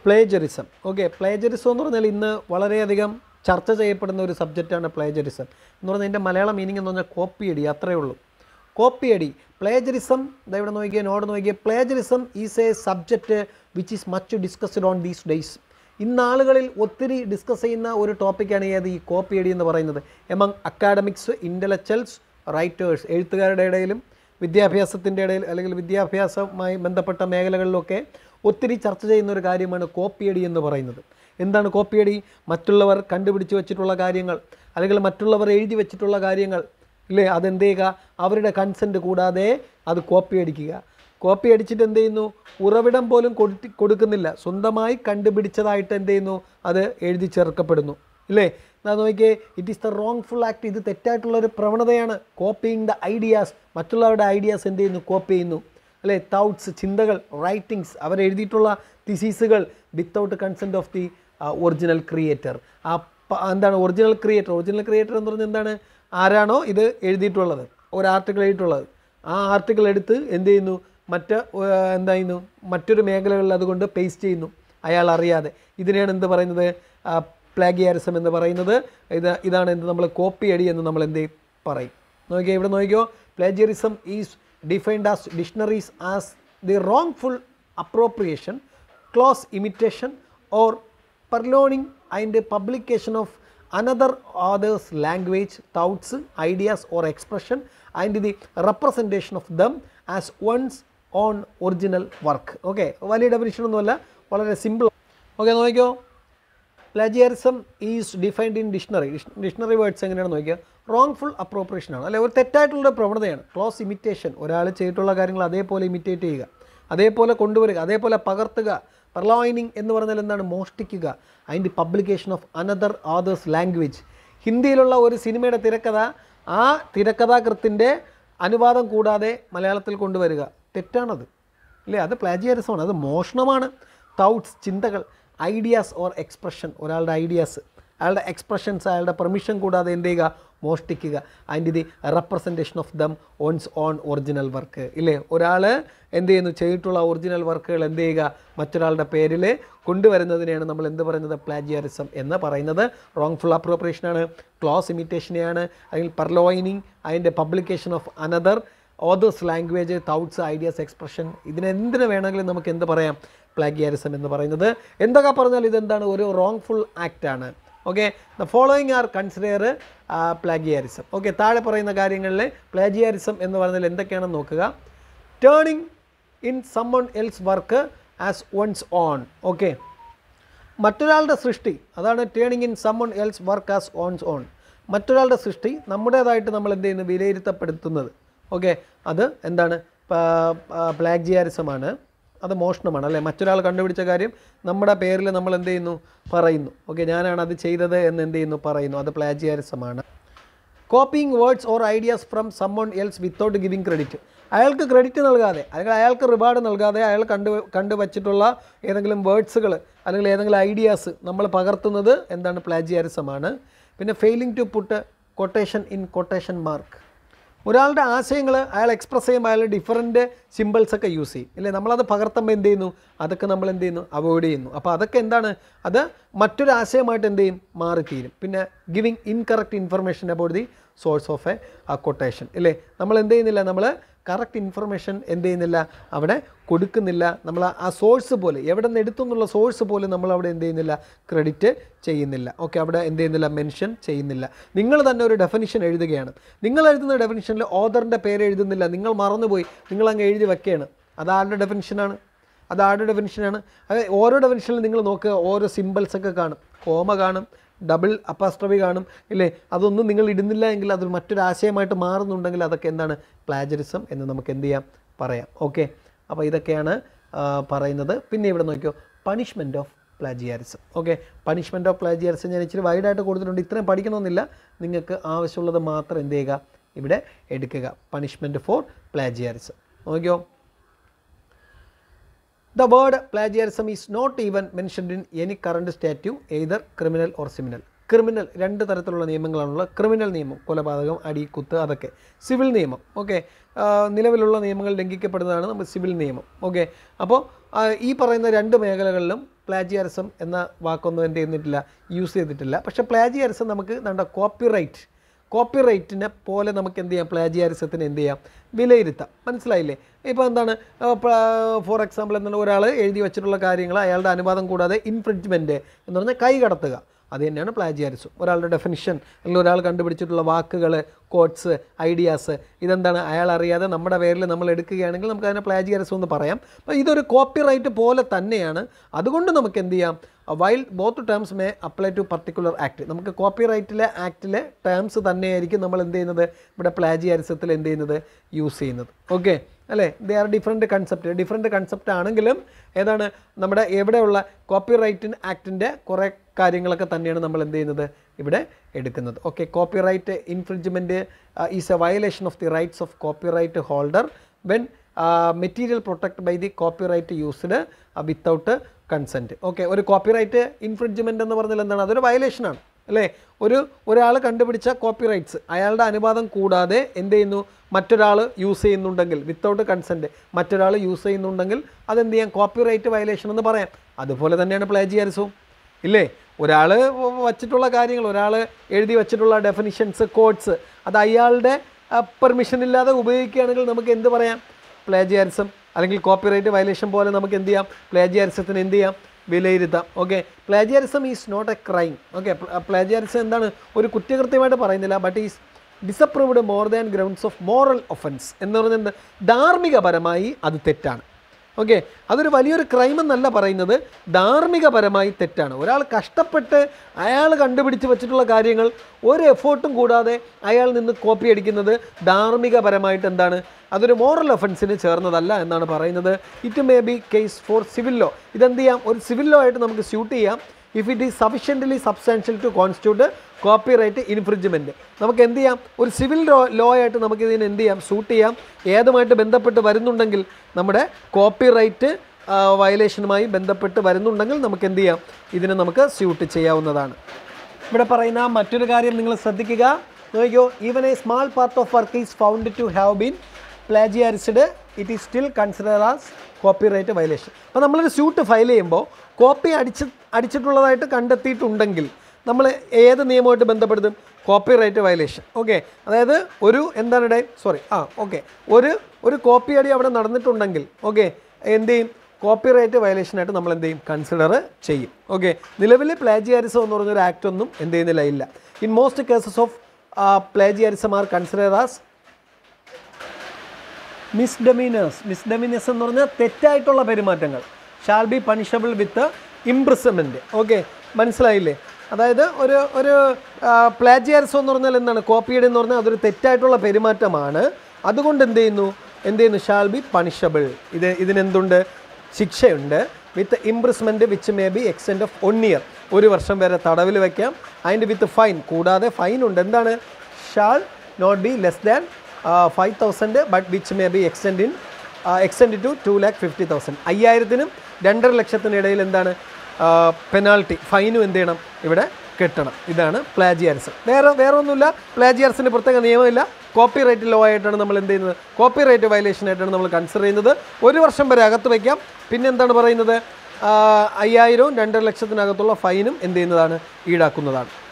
Plagiarism okay plagiarism എന്ന് പറഞ്ഞാൽ ഇന്ന് വളരെയധികം ചർച്ച ചെയ്യപ്പെടുന്ന ഒരു സബ്ജക്റ്റാണ് പ്ലേജറിസം എന്ന് പറഞ്ഞാൽ ഇതിൻ്റെ മലയാളം മീനിങ് എന്ന് പറഞ്ഞാൽ കോപ്പിയടി അത്രയേ ഉള്ളൂ കോപ്പിയടി പ്ലേജറിസം ഇവിടെ നോക്കിയാൽ നോട് നോക്കിയാൽ plagiarism is a subject which is much discussed on these days ഇന്ന് ആളുകളിൽ ഒത്തിരി ഡിസ്കസ് ചെയ്യുന്ന ഒരു ടോപ്പിക്കാണ് ഏത് ഈ കോപ്പിയടി എന്ന് പറയുന്നത് എമംഗ് അക്കാഡമിക്സ് ഇൻ്റലക്ച്വൽസ് റൈറ്റേഴ്സ് എഴുത്തുകാരുടെ ഇടയിലും വിദ്യാഭ്യാസത്തിൻ്റെ ഇടയിൽ അല്ലെങ്കിൽ വിദ്യാഭ്യാസവുമായി ബന്ധപ്പെട്ട മേഖലകളിലൊക്കെ ഒത്തിരി ചർച്ച ചെയ്യുന്ന ഒരു കാര്യമാണ് കോപ്പിയടി എന്ന് പറയുന്നത് എന്താണ് കോപ്പിയടി മറ്റുള്ളവർ കണ്ടുപിടിച്ച് വെച്ചിട്ടുള്ള കാര്യങ്ങൾ അല്ലെങ്കിൽ മറ്റുള്ളവർ എഴുതി വെച്ചിട്ടുള്ള കാര്യങ്ങൾ ഇല്ലേ അതെന്ത് ചെയ്യുക അവരുടെ കൺസെൻറ്റ് കൂടാതെ അത് കോപ്പി അടിക്കുക കോപ്പി അടിച്ചിട്ട് എന്ത് ചെയ്യുന്നു ഉറവിടം പോലും കൊടുത്തി കൊടുക്കുന്നില്ല സ്വന്തമായി കണ്ടുപിടിച്ചതായിട്ട് എന്ത് ചെയ്യുന്നു അത് എഴുതി ചേർക്കപ്പെടുന്നു ഇല്ലേ എന്നാ നോക്കിയേ it is the wrongful act ഇത് തെറ്റായിട്ടുള്ള ഒരു പ്രവണതയാണ് കോപ്പിയിങ് ദ ഐഡിയാസ് മറ്റുള്ളവരുടെ ഐഡിയാസ് എന്ത് ചെയ്യുന്നു കോപ്പി ചെയ്യുന്നു അല്ലേ തൗട്ട്സ് ചിന്തകൾ റൈറ്റിങ്സ് അവരെഴുതിയിട്ടുള്ള തിസീസുകൾ without consent of the original creator ആ പ- എന്താണ് ഒറിജിനൽ ക്രിയേറ്റർ ഒറിജിനൽ ക്രിയേറ്റർ എന്ന് പറഞ്ഞാൽ എന്താണ് ആരാണോ ഇത് എഴുതിയിട്ടുള്ളത് ഒരു ആർട്ടിക്കിൾ എഴുതിയിട്ടുള്ളത് ആ ആർട്ടിക്കിൾ എടുത്ത് എന്ത് ചെയ്യുന്നു മറ്റ് ഏർ, എന്തായിരുന്നു മറ്റൊരു മേഖലകളിൽ അതുകൊണ്ട് പേസ്റ്റ് ചെയ്യുന്നു അയാൾ അറിയാതെ ഇതിനെയാണ് എന്ത് പറയുന്നത് പ്ലാഗിയാരിസം എന്ന് പറയുന്നത് ഇത് ഇതാണ് എന്ത് നമ്മൾ കോപ്പി അടി എന്ന് നമ്മൾ എന്ത് പറയും നോക്കിയോ ഇവിടെ നോക്കിയോ plagiarism is defined as dictionaries as the wrongful appropriation close imitation or purloining and publication of another author's language, thoughts, ideas or expression and the representation of them as one's own original work. Okay വലിയ definition ഒന്നുമല്ല വളരെ simple okay നോക്കിയോ plagiarism is defined in dictionary dictionary words എങ്ങനെയാണ് നോക്കിയാൽ wrongful appropriation ആണ് അല്ലെ ഒരു തെറ്റായിട്ടുള്ള പ്രവണതയാണ് ക്ലോസ് ഇമിറ്റേഷൻ ഒരാൾ ചെയ്തിട്ടുള്ള കാര്യങ്ങൾ അതേപോലെ ഇമിറ്റേറ്റ് ചെയ്യുക അതേപോലെ കൊണ്ടുവരിക അതേപോലെ പകർത്തുക പെർലോയിനിങ് എന്ന് പറഞ്ഞാൽ എന്താണ് മോഷ്ടിക്കുക അതിൻ്റെ publication of another author's language ഹിന്ദിയിലുള്ള ഒരു സിനിമയുടെ തിരക്കഥ ആ തിരക്കഥാകൃത്തിൻ്റെ അനുവാദം കൂടാതെ മലയാളത്തിൽ കൊണ്ടുവരിക തെറ്റാണത് ഇല്ലേ അത് പ്ലാജിയറിസമാണ് അത് മോഷണമാണ് തൗട്ട്സ് ചിന്തകൾ ഐഡിയാസ് ഓർ എക്സ്പ്രഷൻ ഒരാളുടെ ഐഡിയാസ് അയാളുടെ എക്സ്പ്രഷൻസ് അയാളുടെ പെർമിഷൻ കൂടാതെ എന്ത് ചെയ്യുക മോഷ്ടിക്കുക അതിൻ്റെ ഇത് representation of them one's own original work ഇല്ലേ ഒരാൾ എന്ത് ചെയ്യുന്നു ചെയ്തിട്ടുള്ള ഒറിജിനൽ വർക്കുകൾ എന്ത് ചെയ്യുക മറ്റൊരാളുടെ പേരിൽ കൊണ്ടുവരുന്നതിനെയാണ് നമ്മൾ എന്ത് പറയുന്നത് പ്ലാജിയറിസം എന്ന് പറയുന്നത് റോങ്ഫുൾ അപ്രോപ്രിയേഷനാണ് ക്ലോസ് ഇമിറ്റേഷനെയാണ് അല്ലെങ്കിൽ പർലോയിനിങ് അതിൻ്റെ publication of another author's language thoughts ideas expression ഇതിനെന്തിനു വേണമെങ്കിലും നമുക്ക് എന്ത് പറയാം പ്ലാഗിയാരിസം എന്ന് പറയുന്നത് എന്തൊക്കെ പറഞ്ഞാൽ ഇതെന്താണ് ഒരു റോങ് ഫുൾ ആക്റ്റ് ആണ് okay the following are consider plagiarism okay താഴെ പറയുന്ന കാര്യങ്ങളിൽ പ്ലാഗിയാരിസം എന്ന് പറഞ്ഞാൽ എന്തൊക്കെയാണെന്ന് നോക്കുക turning in someone else work as one's own okay മറ്റൊരാളുടെ സൃഷ്ടി അതാണ് turning in someone else work as one's own മറ്റൊരാളുടെ സൃഷ്ടി നമ്മുടേതായിട്ട് നമ്മൾ എന്ത് ചെയ്യുന്നു വിലയിരുത്തപ്പെടുത്തുന്നത് ഓക്കെ അത് എന്താണ് പ്ലാഗ്ജിയാരിസമാണ് അത് മോഷണമാണ് അല്ലേ മറ്റൊരാൾ കണ്ടുപിടിച്ച കാര്യം നമ്മുടെ പേരിൽ നമ്മൾ എന്ത് ചെയ്യുന്നു പറയുന്നു ഓക്കെ ഞാനാണ് അത് ചെയ്തത് എന്ന് എന്ത് ചെയ്യുന്നു പറയുന്നു അത് പ്ലാജിയാരിസമാണ് copying words or ideas from someone else without giving credit അയാൾക്ക് ക്രെഡിറ്റ് നൽകാതെ അല്ലെങ്കിൽ അയാൾക്ക് റിവാർഡ് നൽകാതെ അയാൾ കണ്ടു കണ്ടു വച്ചിട്ടുള്ള ഏതെങ്കിലും വേർഡ്സുകൾ അല്ലെങ്കിൽ ഏതെങ്കിലും ഐഡിയാസ് നമ്മൾ പകർത്തുന്നത് എന്താണ് പ്ലാജിയാരിസമാണ് പിന്നെ failing to put quotation in quotation mark ഒരാളുടെ ആശയങ്ങൾ അയാൾ എക്സ്പ്രസ് ചെയ്യുമ്പോൾ അയാൾ ഡിഫറൻറ്റ് സിമ്പിൾസ് ഒക്കെ യൂസ് ചെയ്യും ഇല്ലേ നമ്മളത് പകർത്തുമ്പോൾ എന്ത് ചെയ്യുന്നു അതൊക്കെ നമ്മൾ എന്ത് ചെയ്യുന്നു അവോയ്ഡ് ചെയ്യുന്നു അപ്പോൾ അതൊക്കെ എന്താണ് അത് മറ്റൊരു ആശയമായിട്ട് എന്ത് ചെയ്യും മാറിത്തീരും പിന്നെ giving incorrect information about the source of a quotation ഇല്ലേ നമ്മൾ എന്ത് ചെയ്യുന്നില്ല നമ്മൾ കറക്റ്റ് ഇൻഫർമേഷൻ എന്ത് ചെയ്യുന്നില്ല അവിടെ കൊടുക്കുന്നില്ല നമ്മൾ ആ സോഴ്സ് പോലെ എവിടെ നിന്ന് എടുത്തു എന്നുള്ള സോഴ്സ് പോലും നമ്മൾ അവിടെ എന്ത് ചെയ്യുന്നില്ല ക്രെഡിറ്റ് ചെയ്യുന്നില്ല ഓക്കെ അവിടെ എന്ത് ചെയ്യുന്നില്ല മെൻഷൻ ചെയ്യുന്നില്ല നിങ്ങൾ തന്നെ ഒരു ഡെഫിനിഷൻ എഴുതുകയാണ് നിങ്ങൾ എഴുതുന്ന ഡെഫിനിഷനിൽ ഓദറിൻ്റെ പേര് എഴുതുന്നില്ല നിങ്ങൾ മറന്നുപോയി നിങ്ങൾ അങ്ങ് എഴുതി വെക്കുകയാണ് അത് ആരുടെ ഡെഫിനിഷനാണ് അത് ആരുടെ ഡെഫിനിഷനാണ് അത് ഓരോ ഡെഫിനിഷനിലും നിങ്ങൾ നോക്കുക ഓരോ സിമ്പിൾസ് ഒക്കെ കാണും കോമ കാണും ഡബിൾ അപ്പാസ്ട്രവി കാണും ഇല്ലേ അതൊന്നും നിങ്ങൾ ഇടുന്നില്ല എങ്കിൽ അത് മറ്റൊരു ആശയമായിട്ട് മാറുന്നുണ്ടെങ്കിൽ അതൊക്കെ എന്താണ് പ്ലാജറിസം എന്ന് നമുക്ക് എന്ത് ചെയ്യാം പറയാം ഓക്കെ അപ്പോൾ ഇതൊക്കെയാണ് ആ, പറയുന്നത് പിന്നെ ഇവിടെ നോക്കിയോ punishment of plagiarism okay punishment of plagiarism ഞാൻ ഇച്ചിരി വൈഡായിട്ട് കൊടുത്തിട്ടുണ്ട് ഇത്രയും പഠിക്കണമെന്നില്ല നിങ്ങൾക്ക് ആവശ്യമുള്ളത് മാത്രം എന്ത് ചെയ്യുക ഇവിടെ എടുക്കുക പണിഷ്മെൻറ്റ് ഫോർ പ്ലാജിയാരിസം നോക്കിയോ The word plagiarism is not even mentioned in any current statute, either criminal or criminal. Criminal രണ്ട് തരത്തിലുള്ള നിയമങ്ങളാണുള്ളത് ക്രിമിനൽ നിയമം കൊലപാതകം അടി കുത്ത് അതൊക്കെ സിവിൽ നിയമം ഓക്കെ നിലവിലുള്ള നിയമങ്ങൾ ലംഘിക്കപ്പെടുന്നതാണ് നമ്മൾ സിവിൽ നിയമം ഓക്കെ അപ്പോൾ ആ, ഈ പറയുന്ന രണ്ട് മേഖലകളിലും പ്ലാജിയാരിസം എന്ന വാക്കൊന്നും എന്ത് ചെയ്യുന്നിട്ടില്ല യൂസ് ചെയ്തിട്ടില്ല പക്ഷേ പ്ലാജിയാരിസം നമുക്ക് നമ്മുടെ കോപ്പിറൈറ്റ് കോപ്പിറൈറ്റിനെ പോലെ നമുക്ക് എന്ത് ചെയ്യാം പ്ലാജിയാരിസത്തിന് എന്ത് ചെയ്യാം വിലയിരുത്താം മനസ്സിലായില്ലേ ഇപ്പോൾ എന്താണ് ഫോർ എക്സാമ്പിൾ എന്താണ് ഒരാൾ എഴുതി വെച്ചിട്ടുള്ള കാര്യങ്ങൾ അയാളുടെ അനുവാദം കൂടാതെ ഇൻഫ്രിഞ്ച്മെൻറ്റ് എന്ന് പറഞ്ഞാൽ കൈ കടത്തുക അത് തന്നെയാണ് പ്ലാജിയാരിസം ഒരാളുടെ ഡെഫിനിഷൻ അല്ലെങ്കിൽ ഒരാൾ കണ്ടുപിടിച്ചിട്ടുള്ള വാക്കുകൾ കോട്ട്സ് ഐഡിയാസ് ഇതെന്താണ് അയാൾ അറിയാതെ നമ്മുടെ പേരിൽ നമ്മൾ എടുക്കുകയാണെങ്കിൽ നമുക്ക് അതിനെ പ്ലാജിയാരിസം എന്ന് പറയാം അപ്പോൾ ഇതൊരു കോപ്പിറൈറ്റ് പോലെ തന്നെയാണ് അതുകൊണ്ട് നമുക്ക് എന്ത് ചെയ്യാം while both terms may apply to particular act നമുക്ക് കോപ്പിറൈറ്റിലെ ആക്ടിലെ ടേംസ് തന്നെയായിരിക്കും നമ്മൾ എന്ത് ചെയ്യുന്നത് ഇവിടെ പ്ലാജിയാരിസത്തിൽ എന്ത് ചെയ്യുന്നത് യൂസ് ചെയ്യുന്നത് ഓക്കെ അല്ലേ they are different concept different concept ആണെങ്കിലും ഏതാണ് നമ്മുടെ എവിടെയുള്ള കോപ്പിറൈറ്റിൻ ആക്ടിൻ്റെ കുറേ കാര്യങ്ങളൊക്കെ തന്നെയാണ് നമ്മൾ എന്ത് ചെയ്യുന്നത് ഇവിടെ എടുക്കുന്നത് okay copyright infringement is a violation of the rights of copyright holder when material protect by the copyright used without consent okay ഒരു കോപ്പിറൈറ്റ് ഇൻഫ്രിഞ്ച്മെൻ്റ് എന്ന് പറഞ്ഞാൽ എന്താണ് അതൊരു വയലേഷനാണ് അല്ലേ ഒരു ഒരാൾ കണ്ടുപിടിച്ച കോപ്പിറൈറ്റ്സ് അയാളുടെ അനുവാദം കൂടാതെ എന്ത് ചെയ്യുന്നു മറ്റൊരാൾ യൂസ് ചെയ്യുന്നുണ്ടെങ്കിൽ വിത്തൗട്ട് കൺസെൻറ്റ് മറ്റൊരാൾ യൂസ് ചെയ്യുന്നുണ്ടെങ്കിൽ അതെന്ത് ചെയ്യാം കോപ്പിറൈറ്റ് വയലേഷൻ എന്ന് പറയാം അതുപോലെ തന്നെയാണ് പ്ലാജിയാരിസവും ഇല്ലേ ഒരാൾ വച്ചിട്ടുള്ള കാര്യങ്ങൾ ഒരാൾ എഴുതി വച്ചിട്ടുള്ള ഡെഫിനിഷൻസ് കോഡ്സ് അത് അയാളുടെ പെർമിഷൻ ഇല്ലാതെ ഉപയോഗിക്കുകയാണെങ്കിൽ നമുക്ക് എന്ത് പറയാം പ്ലേജിയാരിസം അല്ലെങ്കിൽ കോപ്പിറൈറ്റ് വയലേഷൻ പോലെ നമുക്ക് എന്ത് ചെയ്യാം പ്ലേജിയാരിസത്തിന് എന്ത് ചെയ്യാം വിലയിരുത്താം okay plagiarism is not a crime okay plagiarism എന്താണ് ഒരു കുറ്റകൃത്യമായിട്ട് പറയുന്നില്ല but is disapproved more than grounds of moral offence എന്ന് പറഞ്ഞാൽ ധാർമ്മികപരമായി അത് തെറ്റാണ് ഓക്കെ അതൊരു വലിയൊരു ക്രൈം എന്നല്ല പറയുന്നത് ധാർമ്മികപരമായി തെറ്റാണ് ഒരാൾ കഷ്ടപ്പെട്ട് അയാൾ കണ്ടുപിടിച്ച് വെച്ചിട്ടുള്ള കാര്യങ്ങൾ ഒരു എഫേർട്ടും കൂടാതെ അയാൾ നിന്ന് കോപ്പി അടിക്കുന്നത് ധാർമ്മികപരമായിട്ട് എന്താണ് അതൊരു മോറൽ ഒഫൻസിന് ചേർന്നതല്ല എന്നാണ് പറയുന്നത് it may be case for civil law ഇതെന്ത് ചെയ്യാം ഒരു സിവിൽ ലോ ആയിട്ട് നമുക്ക് സ്യൂട്ട് ചെയ്യാം if it is sufficiently substantial to constitute copyright infringement നമുക്ക് എന്ത് ചെയ്യാം ഒരു സിവിൽ ലോ ലോ ആയിട്ട് നമുക്ക് ഇതിന് എന്ത് ചെയ്യാം സൂട്ട് ചെയ്യാം ഏതുമായിട്ട് ബന്ധപ്പെട്ട് വരുന്നുണ്ടെങ്കിൽ നമ്മുടെ കോപ്പിറൈറ്റ് വയലേഷനുമായി ബന്ധപ്പെട്ട് വരുന്നുണ്ടെങ്കിൽ നമുക്ക് എന്ത് ചെയ്യാം ഇതിനെ നമുക്ക് സ്യൂട്ട് ചെയ്യാവുന്നതാണ് ഇവിടെ പറയുന്ന മറ്റൊരു കാര്യം നിങ്ങൾ ശ്രദ്ധിക്കുക നോക്കിയോ even a small part of work is found to have been plagiarised it is still consider as copyright violation അപ്പോൾ നമ്മളൊരു സ്യൂട്ട് ഫയൽ ചെയ്യുമ്പോൾ കോപ്പി അടിച്ച് അടിച്ചിട്ടുള്ളതായിട്ട് കണ്ടെത്തിയിട്ടുണ്ടെങ്കിൽ നമ്മൾ ഏത് നിയമമായിട്ട് ബന്ധപ്പെടുത്തും കോപ്പിറൈറ്റ് വയലേഷൻ ഓക്കെ അതായത് ഒരു എന്താണ് ഇവിടെ സോറി ആ ഓക്കെ ഒരു ഒരു കോപ്പി അടി അവിടെ നടന്നിട്ടുണ്ടെങ്കിൽ ഓക്കെ എന്ത് ചെയ്യും കോപ്പിറൈറ്റ് വയലേഷനായിട്ട് നമ്മൾ എന്ത് ചെയ്യും കൺസിഡർ ചെയ്യും ഓക്കെ നിലവിൽ പ്ലാജിയാരിസം എന്ന് പറഞ്ഞൊരു ആക്ട് ഒന്നും എന്ത് ചെയ്യുന്നില്ല ഇല്ല in most cases of plagiarism are consider as misdemeanours misdemeanours എന്ന് പറഞ്ഞാൽ തെറ്റായിട്ടുള്ള പെരുമാറ്റങ്ങൾ shall be punishable with imprisonment okay മനസ്സിലായില്ലേ അതായത് ഒരു ഒരു പ്ലാജിയാരിസം എന്ന് പറഞ്ഞാൽ എന്താണ് കോപ്പിയുടെ എന്ന് പറഞ്ഞാൽ അതൊരു തെറ്റായിട്ടുള്ള പെരുമാറ്റമാണ് അതുകൊണ്ട് എന്ത് ചെയ്യുന്നു എന്ത് ചെയ്യുന്നു ഷാൽ ബി പണിഷബിൾ ഇത് ഇതിനെന്തുണ്ട് ശിക്ഷയുണ്ട് with imprisonment which may be extend of one year ഒരു വർഷം വരെ തടവിൽ വയ്ക്കാം അതിൻ്റെ വിത്ത് ഫൈൻ കൂടാതെ ഫൈൻ ഉണ്ട് എന്താണ് shall not be less than five thousand but which may be extend in extend to to lakh fifty thousand അയ്യായിരത്തിനും രണ്ടര ലക്ഷത്തിനും ഇടയിൽ എന്താണ് പെനാൾട്ടി ഫൈനും എന്ത് ചെയ്യണം ഇവിടെ കെട്ടണം ഇതാണ് പ്ലാജിയാരിസം വേറെ വേറെ ഒന്നുമില്ല പ്ലാജിയാരിസിന് പ്രത്യേക നിയമമില്ല കോപ്പി റൈറ്റ് ലോ ആയിട്ടാണ് നമ്മൾ എന്ത് ചെയ്യുന്നത് കോപ്പി റൈറ്റ് വയലേഷൻ ആയിട്ടാണ് നമ്മൾ കൺസിഡർ ചെയ്യുന്നത് ഒരു വർഷം വരെ അകത്ത് വയ്ക്കാം പിന്നെ എന്താണ് പറയുന്നത് ആ, അയ്യായിരവും രണ്ടര ലക്ഷത്തിനകത്തുള്ള ഫൈനും എന്ത് ചെയ്യുന്നതാണ് ഈടാക്കുന്നതാണ്